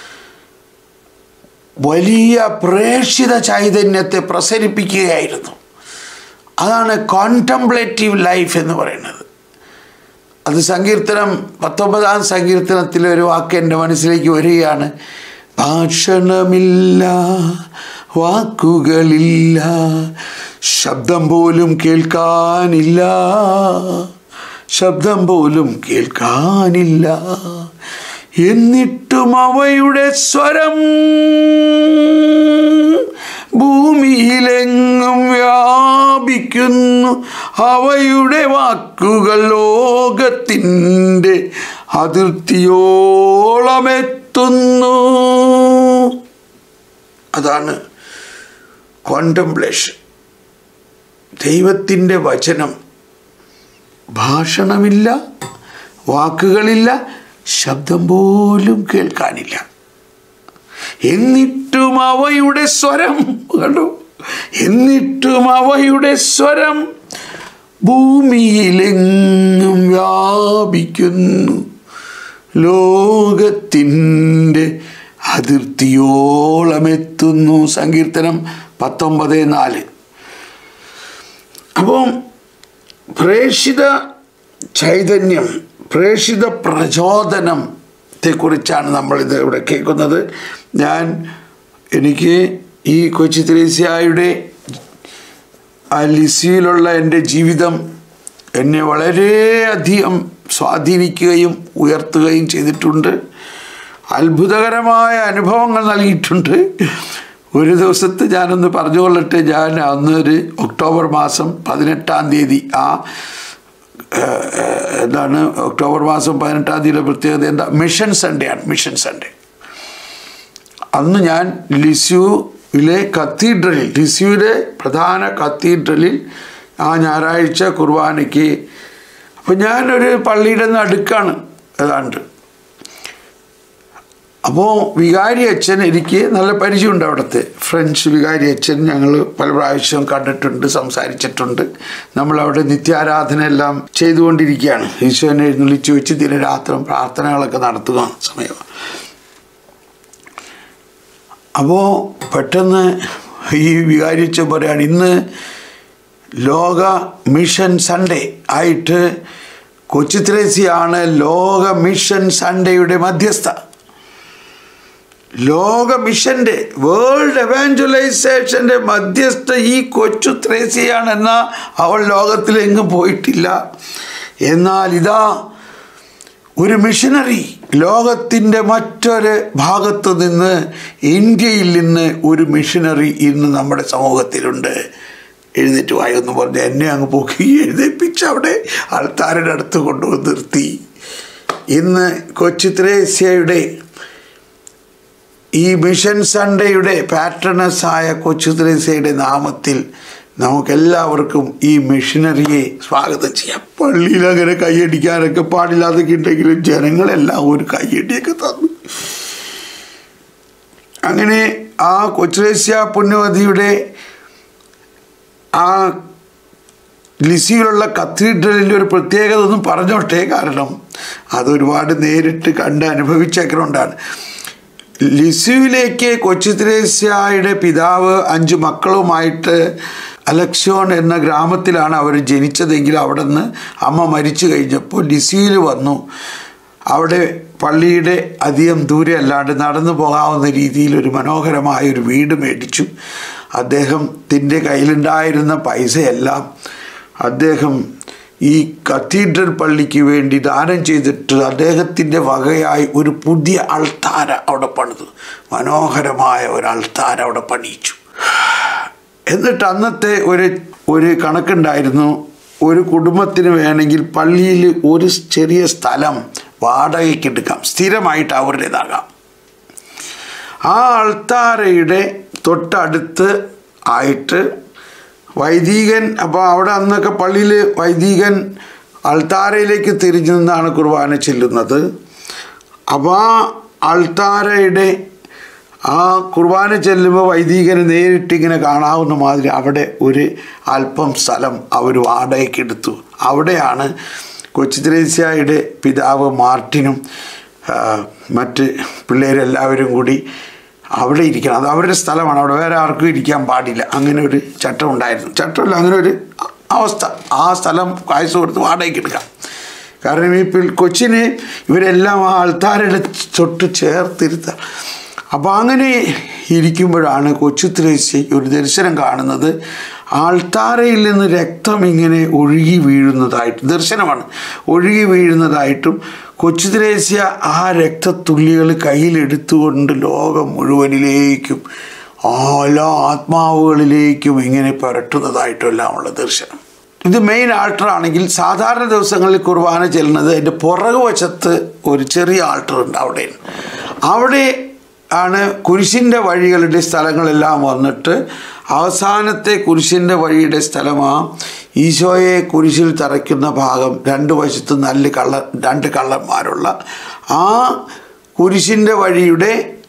Speaker 1: വലിയ പ്രേക്ഷിത ചൈതന്യത്തെ പ്രസരിപ്പിക്കുകയായിരുന്നു അതാണ് കോൺടംപ്ലേറ്റീവ് ലൈഫ് എന്ന് പറയുന്നത് അത് സങ്കീർത്തനം പത്തൊമ്പതാം സങ്കീർത്തനത്തിലെ ഒരു വാക്ക് എൻ്റെ മനസ്സിലേക്ക് വരികയാണ് ഭാഷണമില്ല വാക്കുകളില്ല ശബ്ദം പോലും കേൾക്കാനില്ല ശബ്ദം പോലും കേൾക്കാനില്ല എന്നിട്ടും അവയുടെ സ്വരം ഭൂമിയിലെങ്ങും വ്യാപിക്കുന്നു അവയുടെ വാക്കുകൾ ലോകത്തിൻ്റെ അതിർത്തിയോളമെത്തുന്നു അതാണ് കോണ്ടംപ്ലേഷൻ ദൈവത്തിൻ്റെ വചനം ഭാഷണമില്ല വാക്കുകളില്ല ശബ്ദം പോലും കേൾക്കാനില്ല എന്നിട്ടും അവയുടെ സ്വരം കണ്ടു എന്നിട്ടും അവയുടെ സ്വരം ഭൂമിയിലെങ്ങും വ്യാപിക്കുന്നു ലോകത്തിൻ്റെ അതിർത്തിയോളമെത്തുന്നു സങ്കീർത്തനം പത്തൊമ്പത് നാല് അപ്പം പ്രേഷിത ചൈതന്യം പ്രേഷിത പ്രചോദനത്തെക്കുറിച്ചാണ് നമ്മളിത് ഇവിടെ കേൾക്കുന്നത് ഞാൻ എനിക്ക് ഈ കൊച്ചി ത്രേസ്യായുടെ ആ ലിസിയിലുള്ള എൻ്റെ ജീവിതം എന്നെ വളരെയധികം സ്വാധീനിക്കുകയും ഉയർത്തുകയും ചെയ്തിട്ടുണ്ട് അത്ഭുതകരമായ അനുഭവങ്ങൾ നൽകിയിട്ടുണ്ട് ഒരു ദിവസത്തെ ഞാനൊന്ന് പറഞ്ഞുകൊള്ളട്ടെ ഞാൻ അന്നൊരു ഒക്ടോബർ മാസം പതിനെട്ടാം തീയതി ആ എന്താണ് ഒക്ടോബർ മാസം പതിനെട്ടാം തീയതിയുടെ പ്രത്യേകത എന്താ മിഷൻ സൺഡേ ആണ് മിഷൻ സൺഡേ അന്ന് ഞാൻ ലിസ്യുവിലെ കത്തീഡ്രലിൽ ലിസ്യുവിലെ പ്രധാന കത്തീഡ്രലിൽ ആ ഞായറാഴ്ച കുർബാനയ്ക്ക് അപ്പം ഞാനൊരു പള്ളിയുടെ നടുക്കാണ് ഏതാണ്ട് അപ്പോൾ വികാരി അച്ഛൻ എനിക്ക് നല്ല പരിചയമുണ്ട് അവിടുത്തെ ഫ്രഞ്ച് വികാരി അച്ഛൻ ഞങ്ങൾ പല പ്രാവശ്യവും കണ്ടിട്ടുണ്ട് സംസാരിച്ചിട്ടുണ്ട് നമ്മളവിടെ നിത്യാരാധന എല്ലാം ചെയ്തുകൊണ്ടിരിക്കുകയാണ് ഈശോനെ എഴുന്നള്ളിച്ച് വെച്ച് ദിനരാത്രം പ്രാർത്ഥനകളൊക്കെ നടത്തുക സമയം അപ്പോൾ പെട്ടെന്ന് ഈ വികാരി അച്ഛൻ പറയാണ് ഇന്ന് ലോക മിഷൻ സൺഡേ ആയിട്ട് കൊച്ചി ത്രേസ്യാണ് ലോക മിഷൻ സൺഡേയുടെ മധ്യസ്ഥ ലോക മിഷൻ്റെ വേൾഡ് എവാഞ്ചലൈസേഷൻ്റെ മധ്യസ്ഥ ഈ കൊച്ചു ത്രേസ്യയാണെന്ന അവൾ ലോകത്തിലെങ്ങും പോയിട്ടില്ല എന്നാൽ ഇതാ ഒരു മിഷനറി ലോകത്തിൻ്റെ മറ്റൊരു ഭാഗത്ത് നിന്ന് ഇന്ത്യയിൽ നിന്ന് ഒരു മിഷനറി ഇന്ന് നമ്മുടെ സമൂഹത്തിലുണ്ട് എഴുന്നേറ്റ് വായി എന്ന് പറഞ്ഞ് എന്നെ അങ്ങ് പൊക്കി എഴുന്നേപ്പിച്ച് അവിടെ ആൾത്താരുടെ അടുത്ത് കൊണ്ടുവന്ന് നിർത്തി ഇന്ന് കൊച്ചു ത്രേസ്യയുടെ ഈ മിഷൻ സൺഡേയുടെ പാറ്റേണസായ കൊച്ചു ത്രേസ്യയുടെ നാമത്തിൽ നമുക്കെല്ലാവർക്കും ഈ മിഷനറിയെ സ്വാഗതം ചെയ്യാം പള്ളിയിൽ അങ്ങനെ കൈയടിക്കാനൊക്കെ പാടില്ലാതൊക്കെ ഉണ്ടെങ്കിലും ജനങ്ങളെല്ലാം ഒരു കൈയടിയൊക്കെ തന്നു അങ്ങനെ ആ കൊച്ചുരേസ്യ പുണ്യവതിയുടെ ആ ലിസിയിലുള്ള കത്തീഡ്രലിൻ്റെ ഒരു പ്രത്യേകത ഒന്നും പറഞ്ഞോട്ടെ കാരണം അതൊരുപാട് നേരിട്ട് കണ്ട് അനുഭവിച്ചേക്കണോണ്ടാണ് ലിസുവിലേക്ക് കൊച്ചു ത്രേസ്യയുടെ പിതാവ് അഞ്ച് മക്കളുമായിട്ട് അലക്ഷ്യോൺ എന്ന ഗ്രാമത്തിലാണ് അവർ ജനിച്ചതെങ്കിൽ അവിടെ നിന്ന് അമ്മ മരിച്ചു കഴിഞ്ഞപ്പോൾ ലിസിയിൽ വന്നു അവിടെ പള്ളിയുടെ അധികം ദൂരെ അല്ലാണ്ട് നടന്നു പോകാവുന്ന രീതിയിൽ ഒരു മനോഹരമായ ഒരു വീട് മേടിച്ചു അദ്ദേഹത്തിൻ്റെ കയ്യിലുണ്ടായിരുന്ന പൈസയെല്ലാം അദ്ദേഹം ഈ കത്തീഡ്രൽ പള്ളിക്ക് വേണ്ടി ദാനം ചെയ്തിട്ട് അദ്ദേഹത്തിൻ്റെ വകയായി ഒരു പുതിയ അൾത്താര അവിടെ പണിതു മനോഹരമായ ഒരു അൾത്താര അവിടെ പണിയിച്ചു എന്നിട്ട് അന്നത്തെ ഒരു ഒരു കണക്കുണ്ടായിരുന്നു ഒരു കുടുംബത്തിന് വേണമെങ്കിൽ പള്ളിയിൽ ഒരു ചെറിയ സ്ഥലം വാടകയ്ക്ക് എടുക്കാം സ്ഥിരമായിട്ട് അവരുടേതാകാം ആ അൾത്താരയുടെ തൊട്ടടുത്ത് ആയിട്ട് വൈദികൻ അപ്പോൾ അവിടെ അന്നൊക്കെ പള്ളിയിൽ വൈദികൻ അൾത്താരയിലേക്ക് തിരിഞ്ഞു നിന്നാണ് കുർബാന ചെല്ലുന്നത് അപ്പോൾ ആ അൾത്താരയുടെ ആ കുർബാന ചെല്ലുമ്പോൾ വൈദികന് നേരിട്ടിങ്ങനെ കാണാവുന്ന മാതിരി അവിടെ ഒരു അല്പം സ്ഥലം അവർ വാടകയ്ക്ക് എടുത്തു അവിടെയാണ് കൊച്ചു ത്രേസ്യയുടെ പിതാവ് മാർട്ടിനും മറ്റ് പിള്ളേരെല്ലാവരും കൂടി അവിടെ ഇരിക്കണം അത് അവരുടെ സ്ഥലമാണ് അവിടെ വേറെ ആർക്കും ഇരിക്കാൻ പാടില്ല അങ്ങനെ ഒരു ചട്ടം ഉണ്ടായിരുന്നു ചട്ടമല്ല അങ്ങനെ ഒരു അവസ്ഥ ആ സ്ഥലം കാഴ്ച കൊടുത്ത് വാടകയ്ക്ക് എടുക്കാം കാരണം ഈ കൊച്ചിനെ ഇവരെല്ലാം ആ ആൾത്താരുടെ തൊട്ട് ചേർത്തിരുത്തുക അപ്പോൾ അങ്ങനെ ഇരിക്കുമ്പോഴാണ് കൊച്ചു ത്രേസ്യയ്ക്ക് ഒരു ദർശനം കാണുന്നത് ആൾത്താരയിൽ നിന്ന് രക്തം ഇങ്ങനെ ഒഴുകി വീഴുന്നതായിട്ട് ദർശനമാണ് ഒഴുകി വീഴുന്നതായിട്ടും കൊച്ചു ത്രേസ്യ ആ രക്തത്തുള്ളികൾ കയ്യിലെടുത്തുകൊണ്ട് ലോകം മുഴുവനിലേക്കും എല്ലാ ആത്മാവുകളിലേക്കും ഇങ്ങനെ പുരട്ടുന്നതായിട്ടുമെല്ലാമുള്ള ദർശനം ഇത് മെയിൻ ആൾട്ടർ ആണെങ്കിൽ സാധാരണ ദിവസങ്ങളിൽ കുർബാന ചെല്ലുന്നത് അതിൻ്റെ പുറകു വശത്ത് ഒരു ചെറിയ ആൾട്ടർ ഉണ്ട് അവിടെ അവിടെ ആണ് കുരിശിൻ്റെ വഴികളുടെ സ്ഥലങ്ങളെല്ലാം വന്നിട്ട് അവസാനത്തെ കുരിശിൻ്റെ വഴിയുടെ സ്ഥലമാ ഈശോയെ കുരിശിൽ തറയ്ക്കുന്ന ഭാഗം രണ്ട് വശത്ത് നല്ല കള്ള രണ്ട് കള്ളന്മാരുള്ള ആ കുരിശിൻ്റെ വഴിയുടെ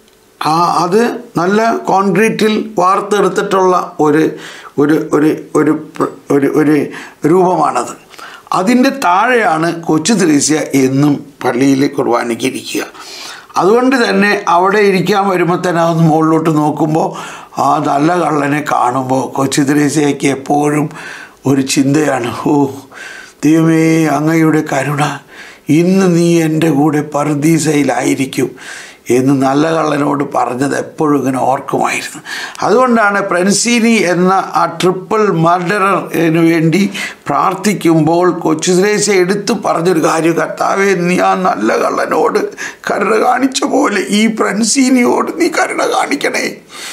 Speaker 1: ആ അത് നല്ല കോൺക്രീറ്റിൽ വാർത്തെടുത്തിട്ടുള്ള ഒരു ഒരു ഒരു ഒരു പ്ര- ഒരു ഒരു രൂപമാണത് അതിൻ്റെ താഴെയാണ് കൊച്ചു ത്രേസ്യ എന്നും പള്ളിയിൽ കുർബാനയ്ക്ക് ഇരിക്കുക അതുകൊണ്ട് തന്നെ അവിടെ ഇരിക്കാൻ വരുമ്പോൾ തന്നെ അതൊന്ന് മുകളിലോട്ട് നോക്കുമ്പോൾ ആ നല്ല കള്ളനെ കാണുമ്പോൾ കൊച്ചു ത്രേസ്യയ്ക്ക് എപ്പോഴും ഒരു ചിന്തയാണ് ഓ ദൈവമേ അങ്ങയുടെ കരുണ ഇന്ന് നീ എൻ്റെ കൂടെ പർദീസയിലായിരിക്കും എന്ന് നല്ല കള്ളനോട് പറഞ്ഞത് എപ്പോഴും ഇങ്ങനെ ഓർക്കുമായിരുന്നു അതുകൊണ്ടാണ് പ്രൻസീനി എന്ന ആ ട്രിപ്പിൾ മർഡറിന് വേണ്ടി പ്രാർത്ഥിക്കുമ്പോൾ കൊച്ചുദ്രേശ എടുത്തു പറഞ്ഞൊരു കാര്യം കർത്താവെ നീ ആ നല്ല കള്ളനോട് കരുണ കാണിച്ച പോലെ ഈ പ്രൻസീനിയോട് നീ കരുണ കാണിക്കണേ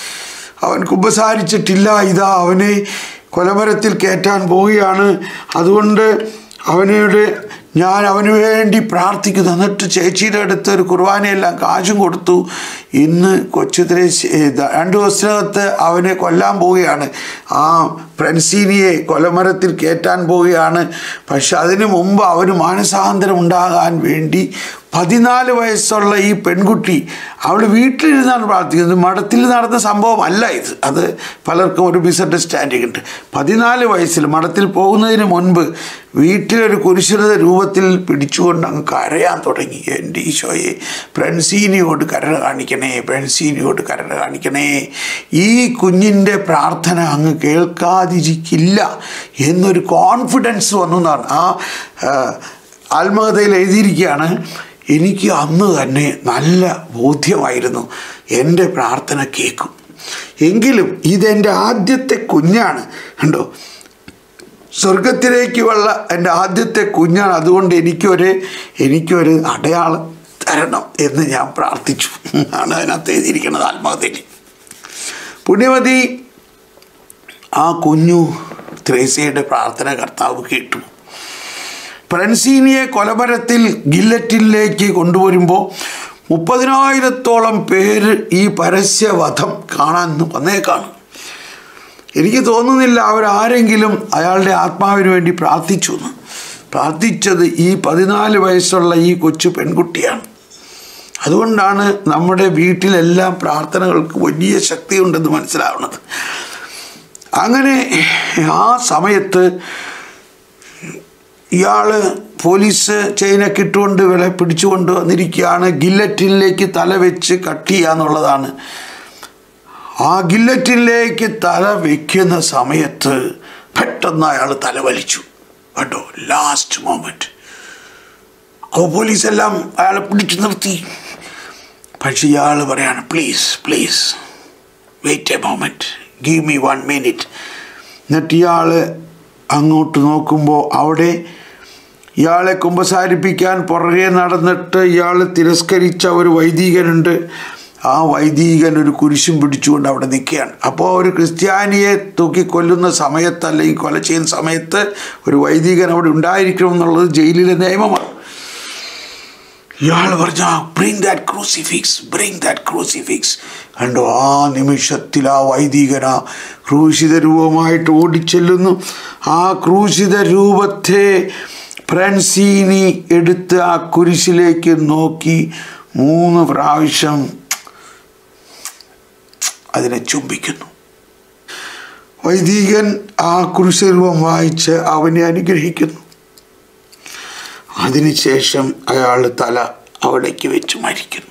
Speaker 1: അവൻ കുമ്പസാരിച്ചിട്ടില്ല ഇതാ അവനെ കൊലമരത്തിൽ കയറ്റാൻ പോവുകയാണ് അതുകൊണ്ട് അവനോട് ഞാൻ അവന് വേണ്ടി പ്രാർത്ഥിക്കുന്നു എന്നിട്ട് ചേച്ചിയുടെ അടുത്ത് ഒരു കുർബാനയെല്ലാം കാശും കൊടുത്തു ഇന്ന് കൊച്ചുതിരെ രണ്ട് ദിവസത്തിനകത്ത് അവനെ കൊല്ലാൻ പോവുകയാണ് ആ ഫ്രൻസീനിയെ കൊലമരത്തിൽ കയറ്റാൻ പോവുകയാണ് പക്ഷെ അതിനു മുമ്പ് അവന് മാനസാന്തരം ഉണ്ടാകാൻ വേണ്ടി പതിനാല് വയസ്സുള്ള ഈ പെൺകുട്ടി അവൾ വീട്ടിലിരുന്നാണ് പ്രാർത്ഥിക്കുന്നത് മഠത്തിൽ നടന്ന സംഭവമല്ല ഇത് അത് പലർക്കും ഒരു മിസ്അണ്ടർസ്റ്റാൻഡിങ് ഉണ്ട് പതിനാല് വയസ്സിൽ മഠത്തിൽ പോകുന്നതിന് മുൻപ് വീട്ടിലൊരു കുരിശുരത രൂപത്തിൽ പിടിച്ചുകൊണ്ട് അങ്ങ് കരയാൻ തുടങ്ങി എൻ്റെ ഈശോയെ പ്രൻസീനിയോട് കരുണ കാണിക്കണേ പ്രൻസീനിയോട് കരുണ കാണിക്കണേ ഈ കുഞ്ഞിൻ്റെ പ്രാർത്ഥന അങ്ങ് കേൾക്കാതിരിക്കില്ല എന്നൊരു കോൺഫിഡൻസ് വന്നു എന്നാണ് ആ ആ, ആത്മകഥയിൽ എഴുതിയിരിക്കുകയാണ് എനിക്ക് അന്ന് തന്നെ നല്ല ബോധ്യമായിരുന്നു എൻ്റെ പ്രാർത്ഥന കേൾക്കും എങ്കിലും ഇതെൻ്റെ ആദ്യത്തെ കുഞ്ഞാണ് കണ്ടോ സ്വർഗത്തിലേക്കുള്ള എൻ്റെ ആദ്യത്തെ കുഞ്ഞാണ് അതുകൊണ്ട് എനിക്കൊരു എനിക്കൊരു അടയാളം തരണം എന്ന് ഞാൻ പ്രാർത്ഥിച്ചു ആണ് അതിനകത്ത് എഴുതിയിരിക്കുന്നത് ആത്മകഥയിൽ പുണ്യവതി ആ കുഞ്ഞു ത്രേസ്യയുടെ പ്രാർത്ഥന കർത്താവ് കേട്ടു ഫ്രൻസീനിയെ കൊലമരത്തിൽ ഗില്ലറ്റിലേക്ക് കൊണ്ടുവരുമ്പോൾ മുപ്പതിനായിരത്തോളം പേര് ഈ പരസ്യവധം കാണാൻ വന്നേക്കാണ് എനിക്ക് തോന്നുന്നില്ല അവരാരെങ്കിലും അയാളുടെ ആത്മാവിന് വേണ്ടി പ്രാർത്ഥിച്ചു എന്ന് പ്രാർത്ഥിച്ചത് ഈ പതിനാല് വയസ്സുള്ള ഈ കൊച്ചു പെൺകുട്ടിയാണ് അതുകൊണ്ടാണ് നമ്മുടെ വീട്ടിലെല്ലാം പ്രാർത്ഥനകൾക്ക് വലിയ ശക്തിയുണ്ടെന്ന് മനസ്സിലാവുന്നത് അങ്ങനെ ആ സമയത്ത് ഇയാൾ പോലീസ് ചെയിനൊക്കെ ഇട്ടുകൊണ്ട് വില പിടിച്ചുകൊണ്ട് വന്നിരിക്കുകയാണ് ഗില്ലറ്റിനിലേക്ക് തല വെച്ച് കട്ട് ചെയ്യുക എന്നുള്ളതാണ് ആ ഗില്ലറ്റിനിലേക്ക് തല വെക്കുന്ന സമയത്ത് പെട്ടെന്ന് അയാൾ തല വലിച്ചു കേട്ടോ ലാസ്റ്റ് മൊമെൻറ്റ് അപ്പോൾ പോലീസെല്ലാം അയാളെ പിടിച്ചു നിർത്തി പക്ഷെ ഇയാൾ പറയാണ് please please wait a moment give me one minute എന്നിട്ട് ഇയാൾ അങ്ങോട്ട് നോക്കുമ്പോൾ അവിടെ ഇയാളെ കുമ്പസാരിപ്പിക്കാൻ പുറകെ നടന്നിട്ട് ഇയാൾ തിരസ്കരിച്ച ഒരു വൈദികനുണ്ട് ആ വൈദികൻ ഒരു കുരിശും പിടിച്ചുകൊണ്ട് അവിടെ നിൽക്കുകയാണ് അപ്പോൾ ഒരു ക്രിസ്ത്യാനിയെ തൂക്കി കൊല്ലുന്ന സമയത്ത് അല്ലെങ്കിൽ കൊല ചെയ്യുന്ന സമയത്ത് ഒരു വൈദികൻ അവിടെ ഉണ്ടായിരിക്കണം എന്നുള്ളത് ജയിലിലെ നിയമമാണ് ഇയാൾ പറഞ്ഞ bring that crucifix bring that crucifix കണ്ടോ ആ നിമിഷത്തിൽ ആ വൈദികന ക്രൂശിത രൂപമായിട്ട് ഓടിച്ചെല്ലുന്നു ആ ക്രൂശിത രൂപത്തെ ഫ്രൻസീനി എടുത്ത് ആ കുരിശിലേക്ക് നോക്കി മൂന്ന് പ്രാവശ്യം അതിനെ ചുംബിക്കുന്നു വൈദികൻ ആ കുരിശരൂപം വായിച്ച് അവനെ അനുഗ്രഹിക്കുന്നു അതിനുശേഷം അയാൾ തല അവിടേക്ക് വെച്ച് മരിക്കുന്നു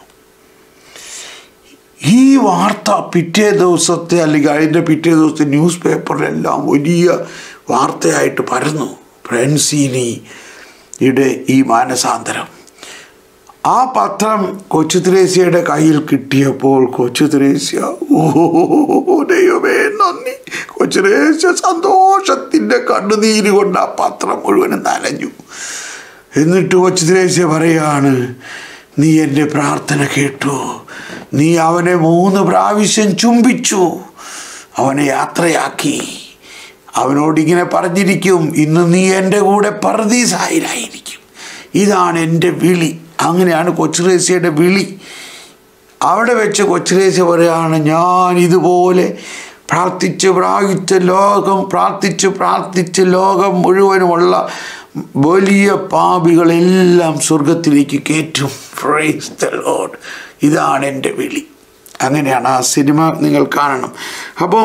Speaker 1: ഈ വാർത്ത പിറ്റേ ദിവസത്തെ അല്ലെങ്കിൽ അതിൻ്റെ പിറ്റേ ദിവസത്തെ ന്യൂസ് പേപ്പറിലെല്ലാം വലിയ വാർത്തയായിട്ട് പരന്നു ഫ്രൻസീനിയുടെ ഈ മാനസാന്തരം ആ പത്രം കൊച്ചു ത്രേസ്യയുടെ കയ്യിൽ കിട്ടിയപ്പോൾ കൊച്ചു ത്രേസ്യ ഓ ദൈവമേ നന്ദി കൊച്ചു ത്രേസ്യ സന്തോഷത്തിൻ്റെ കണ്ണുനീര് കൊണ്ട് ആ പത്രം മുഴുവനും നനഞ്ഞു എന്നിട്ട് കൊച്ചു ത്രേസ്യ പറയാണ് നീ എൻ്റെ പ്രാർത്ഥന കേട്ടു നീ അവനെ മൂന്ന് പ്രാവശ്യം ചുംബിച്ചു അവനെ യാത്രയാക്കി അവനോട് ഇങ്ങനെ പറഞ്ഞിരിക്കും ഇന്ന് നീ എൻ്റെ കൂടെ പറദീസായിലായിരിക്കും ഇതാണ് എൻ്റെ വിളി അങ്ങനെയാണ് കൊച്ചുറേസ്യയുടെ വിളി അവിടെ വെച്ച് കൊച്ചുറേസ്യ പറയുകയാണ് ഞാൻ ഇതുപോലെ പ്രാർത്ഥിച്ച് പ്രാർത്ഥിച്ച് ലോകം പ്രാർത്ഥിച്ച് പ്രാർത്ഥിച്ച് ലോകം മുഴുവനുമുള്ള വലിയ പാപികളെല്ലാം സ്വർഗത്തിലേക്ക് കയറ്റും പ്രൈസ് ദ ലോഡ് ഇതാണ് എൻ്റെ വിളി അങ്ങനെയാണ് ആ സിനിമ നിങ്ങൾ കാണണം അപ്പം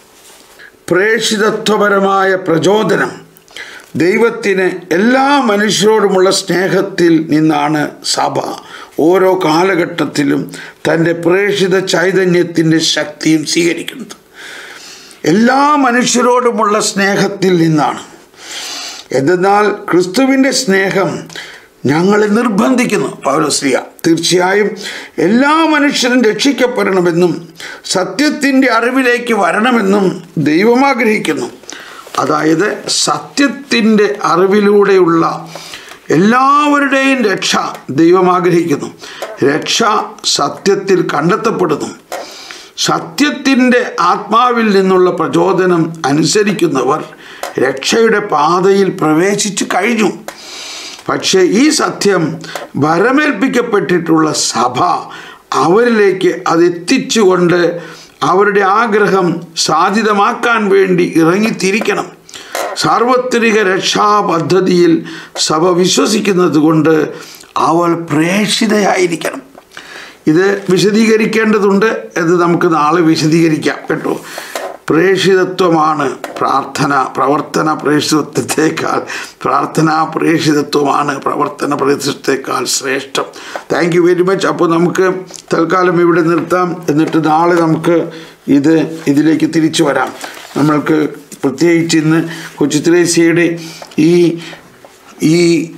Speaker 1: പ്രേഷിതത്വപരമായ പ്രചോദനം ദൈവത്തിന് എല്ലാ മനുഷ്യരോടുമുള്ള സ്നേഹത്തിൽ നിന്നാണ് സഭ ഓരോ കാലഘട്ടത്തിലും തൻ്റെ പ്രേഷിത ചൈതന്യത്തിൻ്റെ ശക്തിയും സ്വീകരിക്കുന്നത് എല്ലാ മനുഷ്യരോടുമുള്ള സ്നേഹത്തിൽ നിന്നാണ് എന്തെന്നാൽ ക്രിസ്തുവിൻ്റെ സ്നേഹം ഞങ്ങളെ നിർബന്ധിക്കുന്നു പൗരസ്ലിയ തീർച്ചയായും എല്ലാ മനുഷ്യരും രക്ഷിക്കപ്പെടണമെന്നും സത്യത്തിൻ്റെ അറിവിലേക്ക് വരണമെന്നും ദൈവം ആഗ്രഹിക്കുന്നു അതായത് സത്യത്തിൻ്റെ അറിവിലൂടെയുള്ള എല്ലാവരുടെയും രക്ഷ ദൈവം ആഗ്രഹിക്കുന്നു രക്ഷ സത്യത്തിൽ കണ്ടെത്തപ്പെടുന്നു സത്യത്തിൻ്റെ ആത്മാവിൽ നിന്നുള്ള പ്രചോദനം അനുസരിക്കുന്നവർ രക്ഷയുടെ പാതയിൽ പ്രവേശിച്ചു കഴിഞ്ഞു പക്ഷേ ഈ സത്യം ഭരമേൽപ്പിക്കപ്പെട്ടിട്ടുള്ള സഭ അവരിലേക്ക് അത് എത്തിച്ചുകൊണ്ട് അവരുടെ ആഗ്രഹം സാധ്യതമാക്കാൻ വേണ്ടി ഇറങ്ങിത്തിരിക്കണം സാർവത്രിക രക്ഷാ പദ്ധതിയിൽ സഭ വിശ്വസിക്കുന്നത് കൊണ്ട് അവൾ പ്രേക്ഷിതയായിരിക്കണം ഇത് വിശദീകരിക്കേണ്ടതുണ്ട് അത് നമുക്ക് നാളെ വിശദീകരിക്കാം കേട്ടോ പ്രേഷിതത്വമാണ് പ്രാർത്ഥന പ്രവർത്തന പ്രേഷിതത്വത്തേക്കാൾ പ്രാർത്ഥനാ പ്രേഷിതത്വമാണ് പ്രവർത്തന പ്രേഷിതത്വത്തേക്കാൾ ശ്രേഷ്ഠം താങ്ക് യു വെരി മച്ച് അപ്പോൾ നമുക്ക് തൽക്കാലം ഇവിടെ നിർത്താം എന്നിട്ട് നാളെ നമുക്ക് ഇത് ഇതിലേക്ക് തിരിച്ചു വരാം നമ്മൾക്ക് പ്രത്യേകിച്ച് ഇന്ന് കൊച്ചുത്രേസ്യയുടെ ഈ ഈ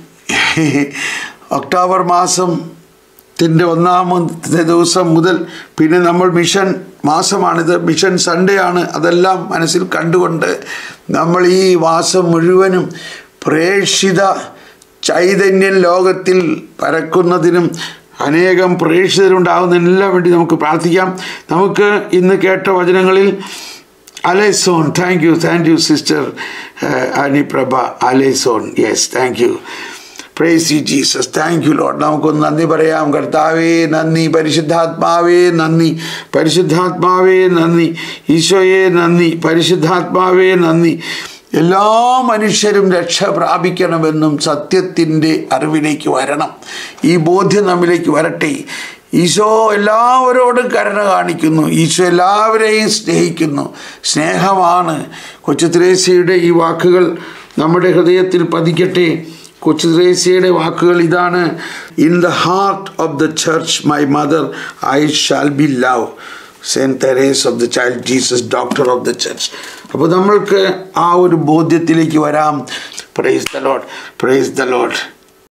Speaker 1: ഒക്ടോബർ മാസം ത്തിൻ്റെ ഒന്നാമത്തെ ദിവസം മുതൽ പിന്നെ നമ്മൾ മിഷൻ മാസമാണിത് മിഷൻ സൺഡേ ആണ് അതെല്ലാം മനസ്സിൽ കണ്ടുകൊണ്ട് നമ്മൾ ഈ മാസം മുഴുവനും പ്രേക്ഷിത ചൈതന്യം ലോകത്തിൽ പരക്കുന്നതിനും അനേകം പ്രേക്ഷിതരുണ്ടാകുന്നതിനെല്ലാം വേണ്ടി നമുക്ക് പ്രാർത്ഥിക്കാം നമുക്ക് ഇന്ന് കേട്ട വചനങ്ങളിൽ അലേസോൺ thank you thank you sister Aniprabha അലേസോൺ yes thank you praise you Jesus thank you Lord നമുക്കൊന്ന് നന്ദി പറയാം കർത്താവേ നന്ദി പരിശുദ്ധാത്മാവേ നന്ദി പരിശുദ്ധാത്മാവേ നന്ദി ഈശോയെ നന്ദി പരിശുദ്ധാത്മാവേ നന്ദി എല്ലാ മനുഷ്യരും രക്ഷ പ്രാപിക്കണമെന്നും സത്യത്തിൻ്റെ അറിവിലേക്ക് വരണം ഈ ബോധ്യം നമ്മിലേക്ക് വരട്ടെ ഈശോ എല്ലാവരോടും കരുണ കാണിക്കുന്നു ഈശോ എല്ലാവരെയും സ്നേഹിക്കുന്നു സ്നേഹമാണ് കൊച്ചു ത്രേസ്യയുടെ ഈ വാക്കുകൾ നമ്മുടെ ഹൃദയത്തിൽ പതിക്കട്ടെ കൊച്ചു ത്രേസ്യയുടെ വാക്കുകൾ ഇതാണ് in the heart of the church my mother I shall be love saint Therese of the child Jesus doctor of the church അപ്പോൾ നമ്മൾക്ക് ആ ഒരു ബോധ്യത്തിലേക്ക് വരാം praise the Lord praise the load